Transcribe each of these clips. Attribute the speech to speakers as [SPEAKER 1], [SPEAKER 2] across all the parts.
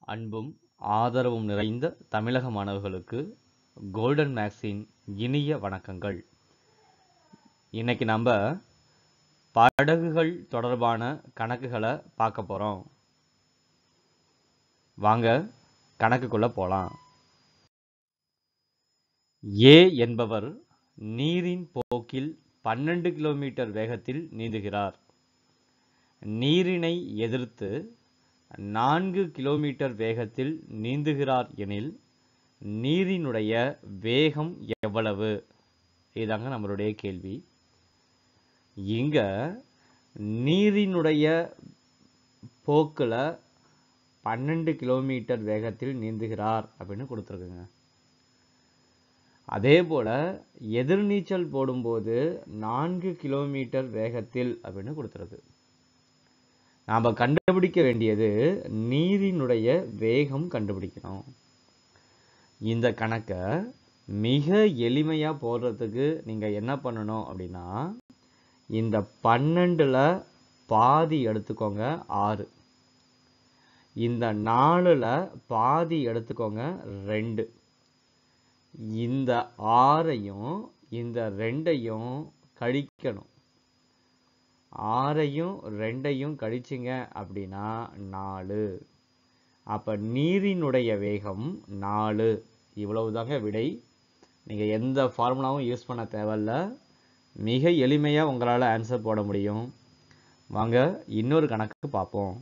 [SPEAKER 1] அன்பும் ஆதரவும் நிறைந்த தமிழக மாணவர்களுக்கு கோல்டன் மேக்ஸின் இனிய வணக்கங்கள் இன்னைக்கு நம்ம படகுகள் தொடர்பான கணக்குகளை பார்க்க போகிறோம் வாங்க கணக்குக்குள்ள போகலாம் ஏ என்பவர் நீரின் போக்கில் பன்னெண்டு கிலோமீட்டர் வேகத்தில் நீந்துகிறார் நீரினை எதிர்த்து நான்கு கிலோமீட்டர் வேகத்தில் நீந்துகிறார் எனில் நீரினுடைய வேகம் எவ்வளவு இதாங்க நம்மளுடைய கேள்வி இங்க நீரினுடைய போக்கில் பன்னெண்டு கிலோமீட்டர் வேகத்தில் நீந்துகிறார் அப்படின்னு கொடுத்துருக்குங்க அதே போல எதிர்நீச்சல் போடும்போது நான்கு கிலோமீட்டர் வேகத்தில் அப்படின்னு கொடுத்துருக்கு நாம் கண்டுபிடிக்க வேண்டியது நீரினுடைய வேகம் கண்டுபிடிக்கணும் இந்த கணக்கை மிக எளிமையாக போடுறதுக்கு நீங்கள் என்ன பண்ணணும் அப்படின்னா இந்த பன்னெண்டில் பாதி எடுத்துக்கோங்க ஆறு இந்த நாலில் பாதி எடுத்துக்கோங்க ரெண்டு இந்த ஆறையும் இந்த ரெண்டையும் கழிக்கணும் ஆறையும் ரெண்டையும் கழிச்சிங்க அப்படின்னா நாலு அப்போ நீரினுடைய வேகம் நாலு இவ்வளவு தாங்க விடை நீங்கள் எந்த ஃபார்முலாவும் யூஸ் பண்ண தேவையில்ல மிக எளிமையாக உங்களால் ஆன்சர் போட முடியும் வாங்க இன்னொரு கணக்கு பார்ப்போம்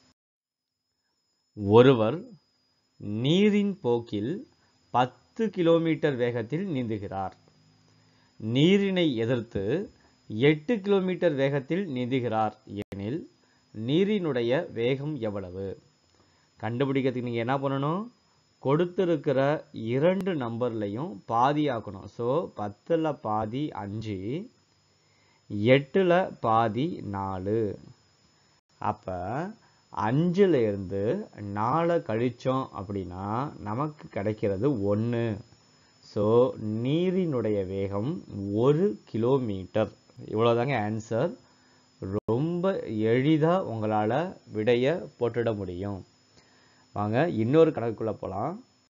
[SPEAKER 1] ஒருவர் நீரின் போக்கில் பத்து கிலோமீட்டர் வேகத்தில் நீந்துகிறார் நீரினை எதிர்த்து எட்டு கிலோமீட்டர் வேகத்தில் நீந்துகிறார் எனில் நீரினுடைய வேகம் எவ்வளவு கண்டுபிடிக்கிறதுக்கு நீங்கள் என்ன பண்ணணும் கொடுத்துருக்கிற இரண்டு நம்பர்லையும் பாதி ஆக்கணும் ஸோ பத்தில் பாதி அஞ்சு எட்டில் பாதி நாலு அப்போ அஞ்சுல இருந்து நாலை கழிச்சோம் அப்படின்னா நமக்கு கிடைக்கிறது ஒன்று ஸோ நீரினுடைய வேகம் ஒரு கிலோமீட்டர் இவ்வளோதாங்க ஆன்சர் ரொம்ப எளிதாக உங்களால் விடைய போட்டுட முடியும் வாங்க இன்னொரு கணக்குக்குள்ளே போகலாம்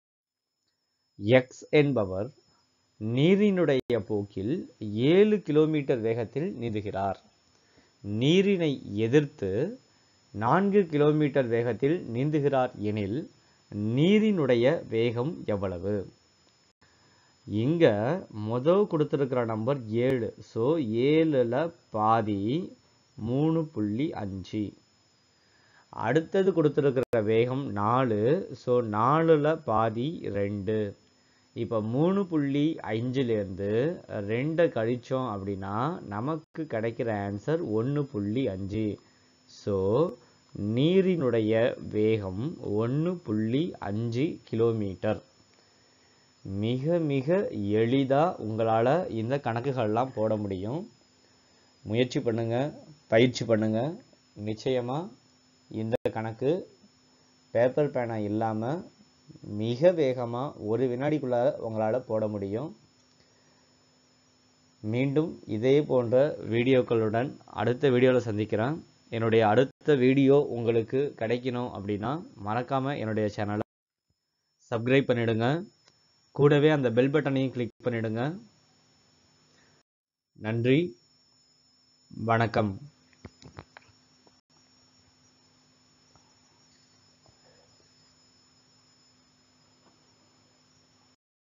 [SPEAKER 1] எக்ஸ் என்பவர் நீரினுடைய போக்கில் ஏழு கிலோமீட்டர் வேகத்தில் நீந்துகிறார் நீரினை எதிர்த்து நான்கு கிலோமீட்டர் வேகத்தில் நீந்துகிறார் எனில் நீரினுடைய வேகம் எவ்வளவு இங்க முதல் கொடுத்துருக்கிற நம்பர் ஏழு ஸோ ஏழுல பாதி மூணு புள்ளி அஞ்சு அடுத்தது கொடுத்துருக்கிற வேகம் நாலு ஸோ நாலுல பாதி ரெண்டு இப்போ மூணு புள்ளி அஞ்சுலேருந்து ரெண்டை கழிச்சோம் அப்படின்னா நமக்கு கிடைக்கிற ஆன்சர் ஒன்று புள்ளி அஞ்சு ஸோ நீரினுடைய வேகம் ஒன்று புள்ளி அஞ்சு கிலோமீட்டர் மிக மிக எளிதாக உங்களால் இந்த கணக்குகள்லாம் போட முடியும் முயற்சி பண்ணுங்க பயிற்சி பண்ணுங்க நிச்சயமாக இந்த கணக்கு பேப்பர் பேனா இல்லாமல் மிக வேகமாக ஒரு வினாடிக்குள்ளார உங்களால் போட முடியும் மீண்டும் இதே போன்ற வீடியோக்களுடன் அடுத்த வீடியோவில் சந்திக்கிறேன் என்னுடைய அடுத்த வீடியோ உங்களுக்கு கிடைக்கணும் அப்படின்னா மறக்காமல் என்னுடைய சேனலை சப்ஸ்கிரைப் பண்ணிடுங்க கூடவே அந்த பெல் பட்டனையும் கிளிக் பண்ணிடுங்க நன்றி வணக்கம்